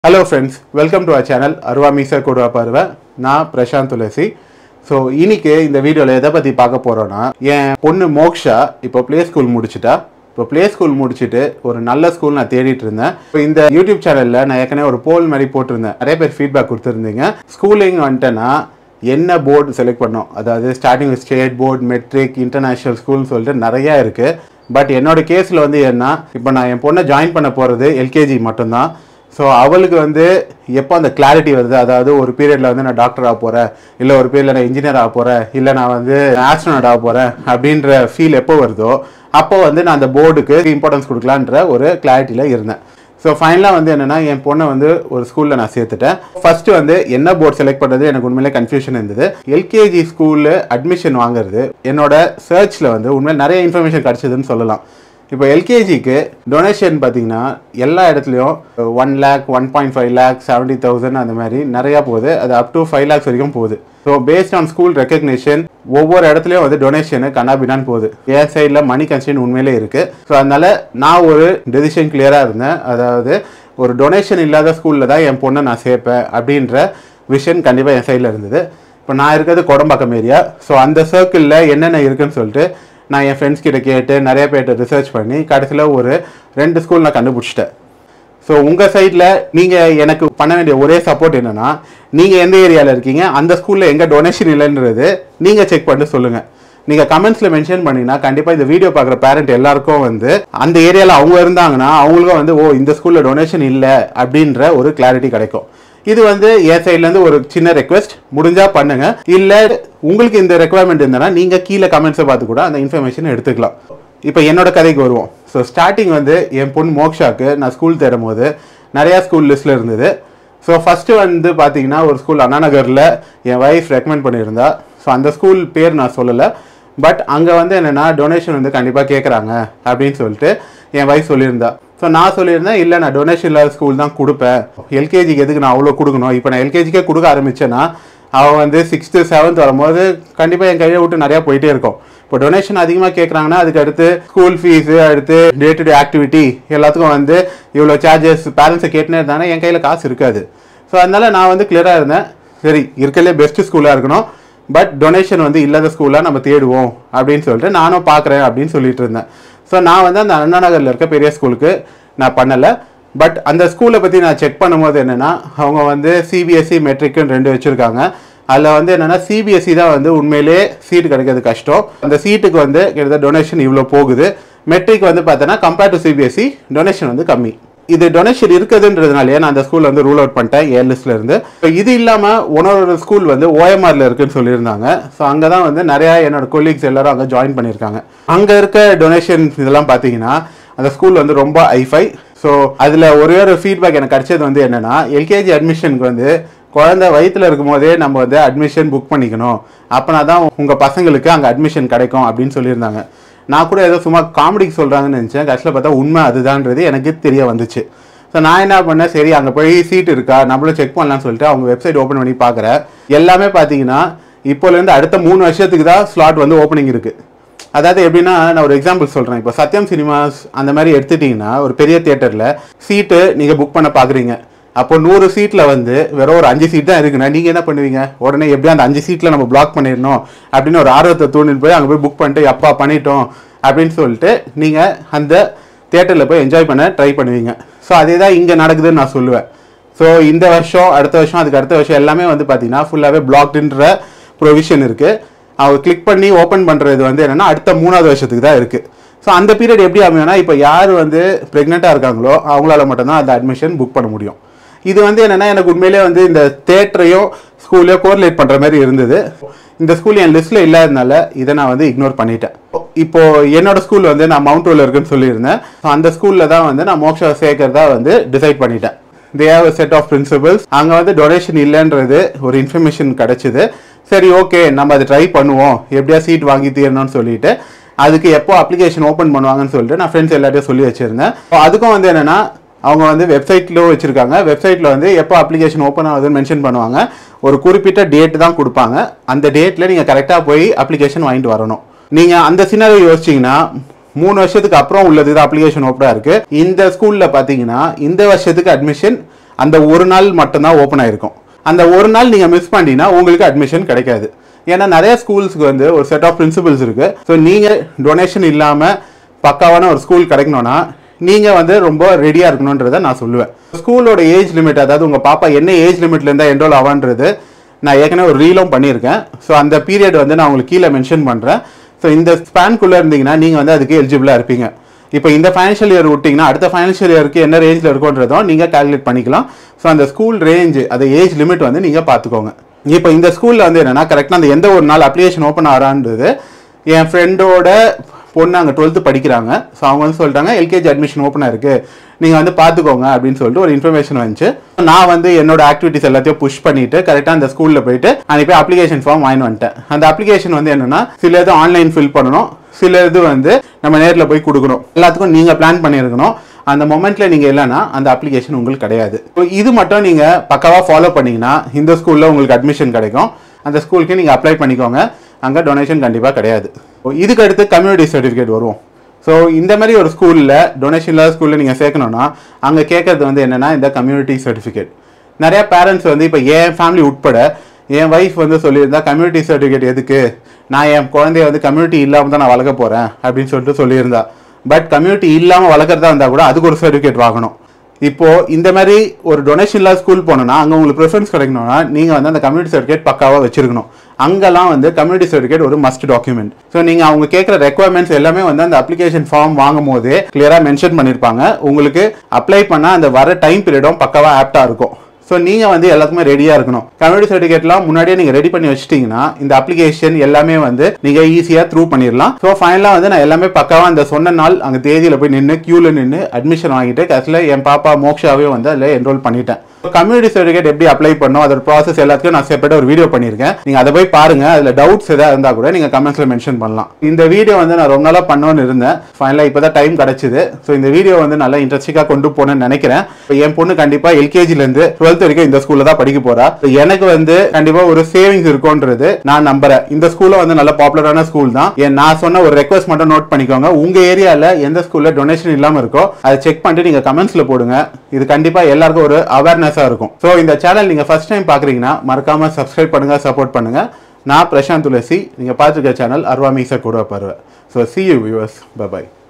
hello friends welcome to our channel Aruva Meesa கொடுவா பருவ நான் பிரசாந்த் துளசி ஸோ இன்னைக்கு இந்த வீடியோவில் எதை பற்றி பார்க்க போகிறோன்னா என் பொண்ணு மோக்ஷா இப்போ ப்ளே ஸ்கூல் முடிச்சிட்டா இப்போ ப்ளே ஸ்கூல் முடிச்சுட்டு ஒரு நல்ல ஸ்கூல் நான் தேடிட்டு இருந்தேன் இப்போ இந்த யூடியூப் சேனலில் நான் ஏற்கனவே ஒரு போல் மாதிரி போட்டிருந்தேன் நிறைய பேர் ஃபீட்பேக் கொடுத்துருந்தீங்க ஸ்கூலிங் வந்துட்டேன்னா என்ன போர்டு செலக்ட் பண்ணோம் அதாவது starting state board matric international ஸ்கூல்னு சொல்லிட்டு நிறையா இருக்குது பட் என்னோட கேஸில் வந்து என்ன இப்போ நான் என் பொண்ணை ஜாயின் பண்ண போகிறது எல்கேஜி மட்டும்தான் ஸோ அவளுக்கு வந்து எப்போ அந்த கிளாரிட்டி வருது அதாவது ஒரு பீரியடில் வந்து நான் டாக்டர் ஆக போகிறேன் இல்லை ஒரு பீரியடில் நான் இன்ஜினியர் ஆக போகிறேன் இல்லை நான் வந்து ஆஸ்ட்ரோனாட் ஆக போகிறேன் அப்படின்ற ஃபீல் எப்போ வருதோ அப்போ வந்து நான் அந்த போர்டுக்கு இம்பார்ட்டன்ஸ் கொடுக்கலான்ற ஒரு கிளாரிட்டியில் இருந்தேன் ஸோ ஃபைனலாக வந்து என்னென்னா என் பொண்ணை வந்து ஒரு ஸ்கூலில் நான் சேர்த்துட்டேன் ஃபர்ஸ்ட் வந்து என்ன போர்டு செலக்ட் பண்ணுறது எனக்கு உண்மையிலே கன்ஃபியூஷன் இருந்தது எல்கேஜி ஸ்கூலில் அட்மிஷன் வாங்குறது என்னோட சர்ச்சில் வந்து உண்மையில நிறைய இன்ஃபர்மேஷன் கிடச்சிதுன்னு சொல்லலாம் இப்போ எல்கேஜிக்கு டொனேஷன் பார்த்தீங்கன்னா எல்லா இடத்துலையும் one lakh one point five lakh seventy thousand அந்த மாதிரி நிறையா போகுது அது அப் டு ஃபைவ் லேக்ஸ் வரைக்கும் போகுது so based on school recognition ஒவ்வொரு இடத்துலையும் வந்து டொனேஷனு கண்ணாபின்னான்னு போகுது என் சைடில் மணி கன்ஸ்டன்ட் உண்மையிலே இருக்குது ஸோ அதனால நான் ஒரு டெசிஷன் கிளியராக இருந்தேன் அதாவது ஒரு டொனேஷன் இல்லாத ஸ்கூலில் தான் என் பொண்ணை நான் சேர்ப்பேன் அப்படின்ற விஷன் கண்டிப்பாக என் சைடில் இருந்தது இப்போ நான் இருக்கிறது கொடம்பாக்கம் ஏரியா ஸோ அந்த சர்க்கிளில் என்னென்ன இருக்குன்னு சொல்லிட்டு நான் என் ஃப்ரெண்ட்ஸ் கிட்ட கேட்டு நிறைய பேர்கிட்ட ரிசர்ச் பண்ணி கடைசியில் ஒரு ரெண்டு ஸ்கூல் நான் கண்டுபிடிச்சிட்டேன் ஸோ உங்கள் சைடில் நீங்கள் எனக்கு பண்ண வேண்டிய ஒரே சப்போர்ட் என்னென்னா நீங்கள் எந்த ஏரியாவில் இருக்கீங்க அந்த ஸ்கூலில் எங்கே டொனேஷன் இல்லைன்றது நீங்கள் செக் பண்ணிட்டு சொல்லுங்கள் நீங்கள் கமெண்ட்ஸில் மென்ஷன் பண்ணீங்கன்னா கண்டிப்பாக இந்த வீடியோ பார்க்குற பேரண்ட் எல்லாருக்கும் வந்து அந்த ஏரியாவில் அவங்க இருந்தாங்கன்னா அவங்களுக்கும் வந்து ஓ இந்த ஸ்கூலில் டொனேஷன் இல்லை அப்படின்ற ஒரு கிளாரிட்டி கிடைக்கும் இது வந்து என் சைட்லேருந்து ஒரு சின்ன ரெக்வெஸ்ட் முடிஞ்சா பண்ணுங்க இல்லை உங்களுக்கு இந்த ரெக்குவயர்மெண்ட் இருந்தனா நீங்கள் கீழே கமெண்ட்ஸை பார்த்து கூட அந்த இன்ஃபர்மேஷன் எடுத்துக்கலாம் இப்போ என்னோட கதைக்கு வருவோம் ஸோ ஸ்டார்டிங் வந்து என் பொண்ணு மோக்ஷாக்கு நான் ஸ்கூல் தேடும் போது நிறையா ஸ்கூல் லிஸ்ட்டில் இருந்தது ஸோ ஃபஸ்ட்டு வந்து பார்த்தீங்கன்னா ஒரு ஸ்கூல் அண்ணா நகரில் என் ஒய்ஃப் ரெக்கமெண்ட் பண்ணியிருந்தா ஸோ அந்த ஸ்கூல் பேர் நான் சொல்லலை பட் அங்கே வந்து என்னென்னா டொனேஷன் வந்து கண்டிப்பாக கேட்குறாங்க அப்படின்னு சொல்லிட்டு என் ஒய்ஃப் சொல்லியிருந்தா ஸோ நான் சொல்லியிருந்தேன் இல்லை நான் டொனேஷன் இல்லாத ஸ்கூல் தான் கொடுப்பேன் எல்கேஜிக்கு எதுக்கு நான் அவ்வளோ கொடுக்கணும் இப்போ நான் எல்கேஜிக்கே கொடுக்க ஆரம்பிச்சேன்னா அவன் வந்து சிக்ஸ்த்து செவன்த் வரும்போது கண்டிப்பாக என் கையை விட்டு நிறையா போயிட்டே இருக்கும் இப்போ டொனேஷன் அதிகமாக கேட்குறாங்கன்னா அதுக்கு அடுத்து ஸ்கூல் ஃபீஸு அடுத்து டே டு டே ஆக்டிவிட்டி எல்லாத்துக்கும் வந்து இவ்வளோ சார்ஜஸ் பேரண்ட்ஸை கேட்டுனே இருந்தாங்கன்னா என் கையில் காசு இருக்காது ஸோ அதனால நான் வந்து கிளியராக இருந்தேன் சரி இருக்கிறதுலே பெஸ்ட் ஸ்கூலாக இருக்கணும் பட் டொனேஷன் வந்து இல்லாத ஸ்கூலாக நம்ம தேடுவோம் அப்படின்னு சொல்லிட்டு நானும் பார்க்குறேன் அப்படின்னு சொல்லிட்டு இருந்தேன் ஸோ நான் வந்து அந்த அண்ணா நகரில் இருக்க பெரிய ஸ்கூலுக்கு நான் பண்ணலை பட் அந்த ஸ்கூலை பற்றி நான் செக் பண்ணும்போது என்னென்னா அவங்க வந்து சிபிஎஸ்சி மெட்ரிக்குன்னு ரெண்டு வச்சுருக்காங்க அதில் வந்து என்னென்னா சிபிஎஸ்சி தான் வந்து உண்மையிலே சீட்டு கிடைக்கிறது கஷ்டம் அந்த சீட்டுக்கு வந்து கிட்டத்தட்ட டொனேஷன் இவ்வளோ போகுது மெட்ரிக் வந்து பார்த்தோன்னா கம்பேர்ட் டு சிபிஎஸ்சி டொனேஷன் வந்து கம்மி இது டொனேஷன் இருக்குதுன்றதுனாலே நான் அந்த ஸ்கூல் வந்து ரூல் அவுட் பண்ணிட்டேன் ஏ லிஸ்ட்ல இருந்து இப்போ இது இல்லாமல் ஒன்னொரு ஸ்கூல் வந்து ஓஎம்ஆர்ல இருக்குன்னு சொல்லியிருந்தாங்க ஸோ அங்கே தான் வந்து நிறையா என்னோட கொலீக்ஸ் எல்லாரும் அங்கே ஜாயின் பண்ணியிருக்காங்க அங்கே இருக்க டொனேஷன் இதெல்லாம் பார்த்தீங்கன்னா அந்த ஸ்கூல் வந்து ரொம்ப ஐஃபை ஸோ அதில் ஒரே ஒரு ஃபீட்பேக் எனக்கு கிடைச்சது வந்து என்னென்னா எல்கேஜி அட்மிஷனுக்கு வந்து குழந்தை வயிற்றுல இருக்கும் போதே நம்ம வந்து அட்மிஷன் புக் பண்ணிக்கணும் அப்போனா தான் உங்கள் பசங்களுக்கு அங்கே அட்மிஷன் கிடைக்கும் அப்படின்னு சொல்லியிருந்தாங்க நான் கூட ஏதோ சும்மா காமெடிக்கு சொல்கிறாங்கன்னு நினச்சேன் கடைசியில் பார்த்தா உண்மை அதுதான்றது எனக்கு தெரிய வந்துச்சு ஸோ நான் என்ன பண்ணேன் சரி அங்கே போய் சீட் இருக்கா நம்மளும் செக் பண்ணலாம்னு சொல்லிட்டு அவங்க வெப்சைட் ஓப்பன் பண்ணி பார்க்குறேன் எல்லாமே பார்த்தீங்கன்னா இப்போலேருந்து அடுத்த மூணு வருஷத்துக்கு தான் ஸ்லாட் வந்து ஓப்பனிங் இருக்குது அதாவது எப்படின்னா நான் ஒரு எக்ஸாம்பிள் சொல்கிறேன் இப்போ சத்யம் சினிமாஸ் அந்த மாதிரி எடுத்துட்டிங்கன்னா ஒரு பெரிய தியேட்டரில் சீட்டு நீங்கள் புக் பண்ண பார்க்குறீங்க அப்போ நூறு சீட்டில் வந்து வெறும் ஒரு அஞ்சு சீட் தான் இருக்குன்னா நீங்கள் என்ன பண்ணுவீங்க உடனே எப்படியும் அந்த அஞ்சு சீட்டில் நம்ம பிளாக் பண்ணிடணும் அப்படின்னு ஒரு ஆர்வத்தை தூண்டின்னு போய் அங்கே போய் புக் பண்ணிட்டு எப்பா பண்ணிட்டோம் அப்படின்னு சொல்லிட்டு நீங்கள் அந்த தியேட்டரில் போய் என்ஜாய் பண்ண ட்ரை பண்ணுவீங்க ஸோ அதே தான் இங்கே நடக்குதுன்னு நான் சொல்லுவேன் ஸோ இந்த வருஷம் அடுத்த வருஷம் அதுக்கு அடுத்த வருஷம் எல்லாமே வந்து பார்த்தீங்கன்னா ஃபுல்லாகவே பிளாக்டுன்ற ப்ரொவிஷன் இருக்குது அவங்க கிளிக் பண்ணி ஓப்பன் பண்ணுறது வந்து என்னென்னா அடுத்த மூணாவது வருஷத்துக்கு தான் இருக்குது ஸோ அந்த பீரியட் எப்படி அமையும்னா இப்போ யார் வந்து ப்ரெக்னெண்ட்டாக இருக்காங்களோ அவங்களால மட்டும்தான் அந்த அட்மிஷன் புக் பண்ண முடியும் இது வந்து என்னென்னா எனக்கு உண்மையிலே வந்து இந்த தேட்டரையும் ஸ்கூல்லையோ கோரிலேட் பண்ணுற மாதிரி இருந்தது இந்த ஸ்கூல் என் லிஸ்ட்டில் இல்லாததுனால இதை நான் வந்து இக்னோர் பண்ணிட்டேன் இப்போ என்னோட ஸ்கூல் வந்து நான் மவுண்ட் ரோல இருக்குன்னு சொல்லியிருந்தேன் ஸோ அந்த ஸ்கூலில் தான் வந்து நான் மோக்ஷா சேர்க்கறதா வந்து டிசைட் பண்ணிட்டேன் they have set of principals அங்கே வந்து டொனேஷன் இல்லைன்றது ஒரு இன்ஃபர்மேஷன் கிடச்சிது சரி ஓகே நம்ம அதை ட்ரை பண்ணுவோம் எப்படியா சீட் வாங்கி தீரணும்னு சொல்லிட்டு அதுக்கு எப்போ அப்ளிகேஷன் ஓப்பன் பண்ணுவாங்கன்னு சொல்லிட்டு நான் ஃப்ரெண்ட்ஸ் எல்லாத்தையும் சொல்லி வச்சிருந்தேன் So, அதுக்கும் வந்து என்னன்னா அவங்க வந்து வெப்சைட்ல வச்சிருக்காங்க வெப்சைட்ல வந்து எப்போ அப்ளிகேஷன் ஓப்பன் ஆகுதுன்னு மென்ஷன் பண்ணுவாங்க ஒரு குறிப்பிட்ட டேட் தான் கொடுப்பாங்க அந்த டேட்ல நீங்க கரெக்டாக போய் அப்ளிகேஷன் வாங்கிட்டு வரணும் நீங்க அந்த சின்னதை யோசிச்சீங்கன்னா மூணு வருஷத்துக்கு அப்புறம் உள்ளது தான் அப்ளிகேஷன் ஓப்பனாக இருக்கு இந்த ஸ்கூல்ல பாத்தீங்கன்னா இந்த வருஷத்துக்கு அட்மிஷன் அந்த ஒரு நாள் மட்டும்தான் ஓப்பன் ஆயிருக்கும் அந்த ஒரு நாள் நீங்கள் மிஸ் பண்ணிட்டீங்கன்னா உங்களுக்கு அட்மிஷன் கிடைக்காது ஏன்னா நிறைய ஸ்கூல்ஸ்க்கு வந்து ஒரு செட் ஆஃப் பிரின்சிபல்ஸ் இருக்கு ஸோ நீங்கள் டொனேஷன் இல்லாமல் பக்காவான ஒரு ஸ்கூல் கிடைக்கணும்னா நீங்கள் வந்து ரொம்ப ரெடியாக இருக்கணுன்றதை நான் சொல்லுவேன் ஸ்கூலோட ஏஜ் லிமிட் அதாவது உங்கள் பாப்பா என்ன ஏஜ் லிமிட்ல இருந்தால் என்ரோல் ஆவான்றது நான் ஏற்கனவே ஒரு ரீலும் பண்ணியிருக்கேன் ஸோ அந்த பீரியட் வந்து நான் உங்களுக்கு கீழே மென்ஷன் பண்ணுறேன் ஸோ இந்த ஸ்பேன்குள்ளே இருந்தீங்கன்னா நீங்கள் வந்து அதுக்கு எலிஜிபிளாக இருப்பீங்க இப்போ இந்த ஃபைனான்ஷியல் இயர் விட்டிங்கன்னா அடுத்த ஃபைனான்ஷியல் இயருக்கு என்ன ரேஞ்சில் இருக்குன்றதும் நீங்கள் கால்குலேட் பண்ணிக்கலாம் ஸோ அந்த ஸ்கூல் ரேஞ்ச் அந்த ஏஜ் லிமிட் வந்து நீங்கள் பார்த்துக்கோங்க இப்போ இந்த ஸ்கூலில் வந்து என்னென்னா கரெக்டாக அந்த எந்த ஒரு நாள் அப்ளிகேஷன் ஓப்பன் ஆகிறான்றது என் ஃப்ரெண்டோட பொண்ணு அங்கே டுவெல்த்து படிக்கிறாங்க ஸோ அவங்க வந்து சொல்லிட்டாங்க எல்கேஜி அட்மிஷன் ஓப்பனாக இருக்குது நீங்கள் வந்து பார்த்துக்கோங்க அப்படின்னு சொல்லிட்டு ஒரு இன்ஃபர்மேஷன் வந்துச்சு நான் வந்து என்னோட ஆக்டிவிட்டிஸ் எல்லாத்தையும் புஷ் பண்ணிட்டு கரெக்டாக அந்த ஸ்கூலில் போயிட்டு அன்னைக்கு போய் அப்ளிகேஷன் ஃபார்ம் வாங்கி வந்துட்டேன் அந்த அப்ளிகேஷன் வந்து என்னன்னா சில இது ஆன்லைன் ஃபில் பண்ணணும் சில இது வந்து நம்ம நேரில் போய் கொடுக்கணும் எல்லாத்துக்கும் நீங்கள் பிளான் பண்ணியிருக்கணும் அந்த மொமெண்ட்ல நீங்க இல்லைன்னா அந்த அப்ளிகேஷன் உங்களுக்கு கிடையாது இப்போ இது மட்டும் நீங்க பக்காவா ஃபாலோ பண்ணீங்கன்னா இந்த ஸ்கூல்ல உங்களுக்கு அட்மிஷன் கிடைக்கும் அந்த ஸ்கூலுக்கு நீங்க அப்ளை பண்ணிக்கோங்க அங்க டொனேஷன் கண்டிப்பா கிடையாது இப்போ இதுக்கு அடுத்து கம்யூனிட்டி சர்டிஃபிகேட் வருவோம் ஸோ இந்த மாதிரி ஒரு ஸ்கூலில் டொனேஷன் இல்லாத ஸ்கூலில் நீங்கள் சேர்க்கணும்னா அங்கே கேட்கறது வந்து என்னென்னா இந்த கம்யூனிட்டி சர்டிஃபிகேட் நிறைய பேரண்ட்ஸ் வந்து இப்போ என் ஃபேமிலி உட்பட என் ஒய்ஃப் வந்து சொல்லியிருந்தா கம்யூனிட்டி சர்டிஃபிகேட் எதுக்கு நான் என் குழந்தைய வந்து கம்யூனிட்டி இல்லாமல் தான் நான் வளர்க்க போகிறேன் அப்படின்னு சொல்லிட்டு சொல்லியிருந்தா பட் கம்யூனிட்டி இல்லாமல் வளர்க்குறதா இருந்தால் கூட அதுக்கு ஒரு சர்டிஃபிகேட் வாங்கணும் இப்போ இந்த மாதிரி ஒரு டொனேஷன் இல்லாத ஸ்கூல் போனோம்னா அங்கே உங்களுக்கு ப்ரிஃபரன்ஸ் கிடைக்கணும்னா நீங்கள் வந்து அந்த கம்யூனிட்டி சர்டிஃபிகேட் பக்காவாக வச்சிருக்கணும் அங்கெல்லாம் வந்து கம்யூனிட்டி சர்டிஃபிகேட் ஒரு மஸ்ட் டாக்குமெண்ட் ஸோ நீங்கள் அவங்க கேட்குற ரெக்குவயர்மெண்ட்ஸ் எல்லாமே வந்து அந்த அப்ளிகேஷன் ஃபார்ம் வாங்கும் போதே கிளியராக மென்ஷன் பண்ணியிருப்பாங்க உங்களுக்கு அப்ளை பண்ணால் அந்த வர டைம் பீரியடும் பக்காவாக ஆப்டாக இருக்கும் ஸோ நீங்கள் வந்து எல்லாத்துக்குமே ரெடியாக இருக்கணும் கம்யூனிட்டி சர்டிஃபிகேட்லாம் முன்னாடியே நீங்கள் ரெடி பண்ணி வச்சிட்டிங்கன்னா இந்த அப்ளிகேஷன் எல்லாமே வந்து நீங்கள் ஈஸியாக த்ரூ பண்ணிடலாம் ஸோ ஃபைனலாக வந்து நான் எல்லாமே பக்காவாக அந்த சொன்ன நாள் அங்கே தேதியில் போய் நின்று க்யூவில் நின்று அட்மிஷன் வாங்கிட்டு கடைசியில் என் பாப்பா மோக்ஷாவே வந்து அதில் என்ரோல் பண்ணிட்டேன் கம்யூனிட்டி சர்டிஃபிகேட் எப்படி அப்ளை பண்ணணும் அதோட ப்ராசஸ் எல்லாத்துக்கும் நான் செப்பரேட் ஒரு வீடியோ பண்ணியிருக்கேன் நீங்கள் அதை போய் பாருங்க அதில் டவுட்ஸ் எதாவது இருந்தால் கூட நீங்கள் கமெண்ட்ஸில் மென்ஷன் பண்ணலாம் இந்த வீடியோ வந்து நான் ரொம்ப நாளாக பண்ணணும்னு இருந்தேன் ஃபைனலாக இப்போ தான் டைம் கிடச்சிது ஸோ இந்த வீடியோ வந்து நல்லா இன்ட்ரெஸ்டிங்காக கொண்டு போகணும்னு நினைக்கிறேன் இப்போ என் பொண்ணு கண்டிப்பாக எல்கேஜிலேருந்து டுவெல்த் வரைக்கும் இந்த ஸ்கூலில் தான் படிக்க போறா So எனக்கு வந்து கண்டிப்பாக ஒரு சேவிங்ஸ் இருக்கும்ன்றது நான் நம்புறேன் இந்த ஸ்கூலில் வந்து நல்ல பாப்புலரான ஸ்கூல் தான் என் நான் சொன்ன ஒரு ரெக்வஸ்ட் மட்டும் நோட் பண்ணிக்கோங்க உங்க ஏரியாவில் எந்த ஸ்கூலில் டொனேஷன் இல்லாமல் இருக்கோ அதை செக் பண்ணிட்டு நீங்கள் கமெண்ட்ஸில் போடுங்க இது கண்டிப்பாக எல்லாருக்கும் ஒரு அவேர்னஸாக இருக்கும் ஸோ இந்த சேனல் நீங்கள் ஃபர்ஸ்ட் டைம் பார்க்குறீங்கன்னா மறக்காம சப்ஸ்கிரைப் பண்ணுங்க சப்போர்ட் பண்ணுங்க நான் பிரசாந்த் துளசி நீங்கள் பார்த்துருக்க சேனல் அர்வா மீசா கூட பருவேன் so see you viewers by